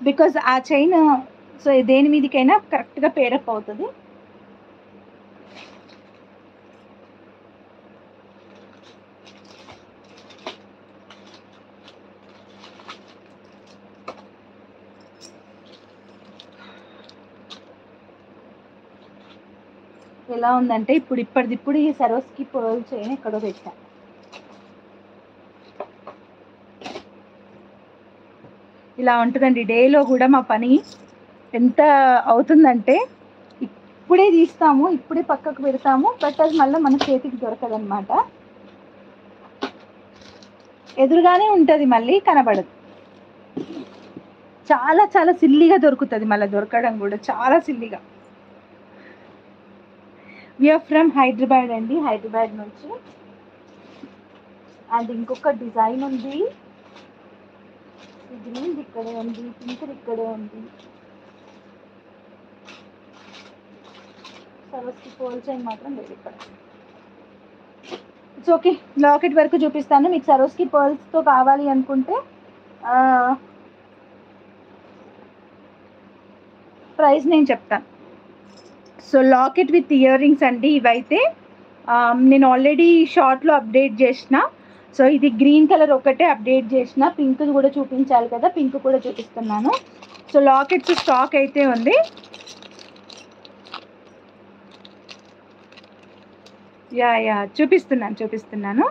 because ఆ chain so దేని మీదకైనా కరెక్ట్గా పేరప్ అవుతుంది ఎలా ఉందంటే ఇప్పుడు ఇప్పటిదిప్పుడు ఈ సరోస్కి పర్ల్ చైన్ ఎక్కడో పెట్టా ఇలా ఉంటుందండి డేలో కూడా మా పని ఎంత అవుతుందంటే ఇప్పుడే తీస్తాము ఇప్పుడే పక్కకు పెడతాము బట్ అది మళ్ళీ మన చేతికి దొరకదనమాట ఎదురుగానే ఉంటుంది మళ్ళీ కనబడదు చాలా చాలా సిల్లిగా దొరుకుతుంది మళ్ళీ దొరకడం కూడా చాలా సిల్లిగా విఆర్ ఫ్రమ్ హైదరాబాద్ అండి హైదరాబాద్ నుంచి అండ్ ఇంకొక డిజైన్ ఉంది గ్రీన్ ఇక్కడే ఉంది పింక్ ఇక్కడే ఉంది సరస్కి పోల్ చైన్ మాత్రం లేదు ఇక్కడ ఇట్స్ ఓకే లాకెట్ వరకు చూపిస్తాను మీకు సరోస్కి పర్ల్స్తో కావాలి అనుకుంటే ప్రైస్ నేను చెప్తాను so locket with ear rings అండి ఇవైతే ఆ, నేను ఆల్రెడీ షార్ట్లో అప్డేట్ చేసిన సో ఇది గ్రీన్ కలర్ ఒకటే అప్డేట్ చేసిన పింక్ కూడా చూపించాలి కదా పింక్ కూడా చూపిస్తున్నాను సో లాకెట్స్ స్టాక్ అయితే ఉంది యా యా చూపిస్తున్నాను చూపిస్తున్నాను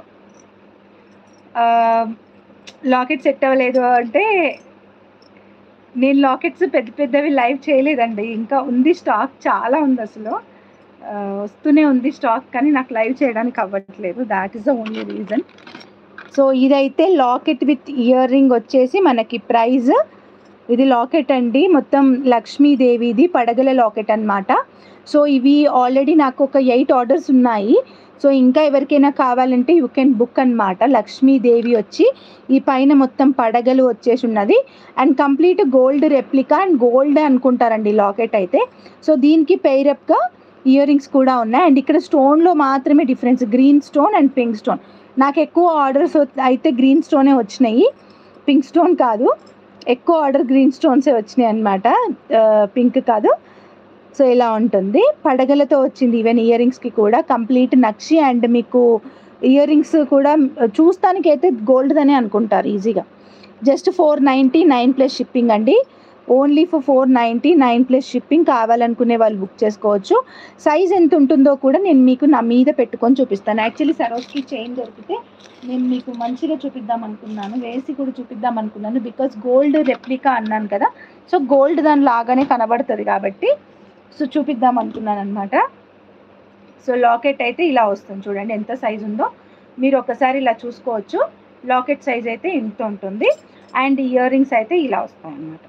లాకెట్ సెట్ అవ్వలేదు అంటే నేను లాకెట్స్ పెద్ద పెద్దవి లైవ్ చేయలేదండి ఇంకా ఉంది స్టాక్ చాలా ఉంది అసలు ఆ, వస్తూనే ఉంది స్టాక్ కానీ నాకు లైవ్ చేయడానికి అవ్వట్లేదు that is the only reason so ఇదైతే లాకెట్ విత్ ఇయర్ రింగ్ వచ్చేసి మనకి ప్రైజ్ ఇది లాకెట్ అండి మొత్తం లక్ష్మీదేవిది పడగల లాకెట్ అన్నమాట సో ఇవి ఆల్రెడీ నాకు ఒక ఎయిట్ ఆర్డర్స్ ఉన్నాయి సో ఇంకా ఎవరికైనా కావాలంటే యూ కెన్ బుక్ అన్నమాట లక్ష్మీదేవి వచ్చి ఈ పైన మొత్తం పడగలు వచ్చేసి ఉన్నది and complete gold replica and gold అనుకుంటారండి లాకెట్ అయితే సో దీనికి పెయిరప్గా ఇయర్ రింగ్స్ కూడా ఉన్నాయి అండ్ ఇక్కడ స్టోన్లో మాత్రమే difference green stone and pink stone నాకు ఎక్కువ ఆర్డర్స్ అయితే గ్రీన్ స్టోనే వచ్చినాయి పింక్ స్టోన్ కాదు ఎక్కువ ఆర్డర్ గ్రీన్ స్టోన్సే వచ్చినాయి అనమాట పింక్ కాదు సో ఇలా ఉంటుంది పడగలతో వచ్చింది ఈవెన్ ఇయర్ రింగ్స్కి కూడా కంప్లీట్ నక్షి అండ్ మీకు ఇయర్ రింగ్స్ కూడా చూస్తానికి అయితే గోల్డ్ అనే అనుకుంటారు ఈజీగా just four ninety nine plus shipping అండి only for four ninety nine plus shipping కావాలనుకునే వాళ్ళు బుక్ చేసుకోవచ్చు సైజ్ ఎంత ఉంటుందో కూడా నేను మీకు నా మీద పెట్టుకొని చూపిస్తాను యాక్చువల్లీ సరోస్కి చైన్ దొరికితే నేను మీకు మంచిగా చూపిద్దాం అనుకున్నాను వేసి కూడా చూపిద్దాం అనుకున్నాను బికాస్ గోల్డ్ రెప్లికా అన్నాను కదా సో గోల్డ్ దాని లాగానే కనబడుతుంది కాబట్టి సో చూపిద్దాం అనుకున్నాను అనమాట సో లాకెట్ అయితే ఇలా వస్తుంది చూడండి ఎంత సైజ్ ఉందో మీరు ఒకసారి ఇలా చూసుకోవచ్చు లాకెట్ సైజ్ అయితే ఇంత ఉంటుంది అండ్ ఇయర్ రింగ్స్ అయితే ఇలా వస్తాయి అన్నమాట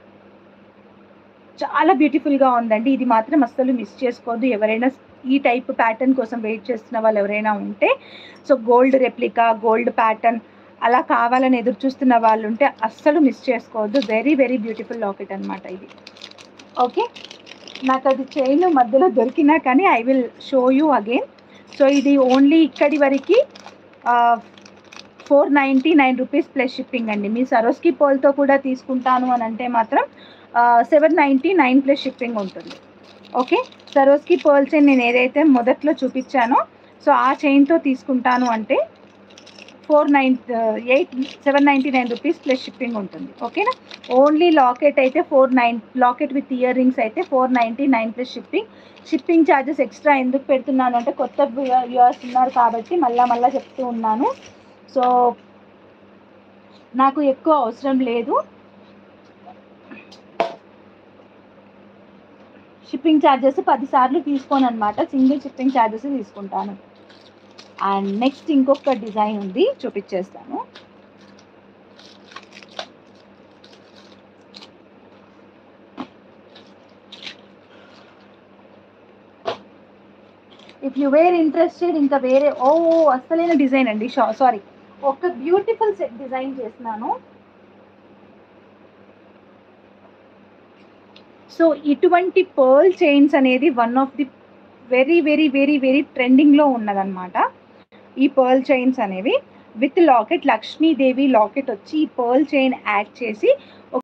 చాలా బ్యూటిఫుల్గా ఉందండి ఇది మాత్రం అస్సలు మిస్ చేసుకోవద్దు ఎవరైనా ఈ టైప్ ప్యాటర్న్ కోసం వెయిట్ చేస్తున్న వాళ్ళు ఎవరైనా ఉంటే so gold replica gold pattern అలా కావాలని ఎదురు చూస్తున్న వాళ్ళు ఉంటే అస్సలు మిస్ చేసుకోవద్దు వెరీ వెరీ బ్యూటిఫుల్ లాకెట్ అనమాట ఇది ఓకే నాకు అది చైన్ మధ్యలో దొరికినా కానీ I will show you again so ఇది ఓన్లీ ఇక్కడి వరకు four ninety nine rupees plus shipping అండి మీ సరోస్కి పోల్తో కూడా తీసుకుంటాను అని అంటే మాత్రం seven ninety nine plus shipping ఉంటుంది ఓకే సరోస్కి పర్ల్ చైన్ నేను ఏదైతే మొదట్లో చూపించానో సో ఆ చైన్తో తీసుకుంటాను అంటే four nine eight seven ninety nine rupees plus shipping ఉంటుంది ఓకేనా ఓన్లీ లాకెట్ అయితే four nine locket with ear rings అయితే four ninety nine plus shipping shipping charges extra ఎందుకు పెడుతున్నాను అంటే కొత్త వ్యూవర్స్ ఉన్నారు కాబట్టి మళ్ళా మళ్ళీ చెప్తూ ఉన్నాను సో నాకు ఎక్కువ అవసరం లేదు షిప్పింగ్ ఛార్జెస్ పదిసార్లు తీసుకోను అనమాట సింగిల్ షిప్పింగ్ ఛార్జెస్ తీసుకుంటాను అండ్ నెక్స్ట్ ఇంకొక డిజైన్ ఉంది చూపించేస్తాను ఇఫ్ యు వేర్ ఇంట్రెస్టెడ్ ఇంకా వేరే ఓ అస్సలైన డిజైన్ అండి సారీ ఒక బ్యూటిఫుల్ సెట్ డిజైన్ చేసినాను సో ఇటువంటి పర్ల్ చైన్స్ అనేది one of the very very very very ట్రెండింగ్లో ఉన్నదన్నమాట ఈ పర్ల్ చైన్స్ అనేవి విత్ లాకెట్ లక్ష్మీదేవి లాకెట్ వచ్చి ఈ పర్ల్ చైన్ యాడ్ చేసి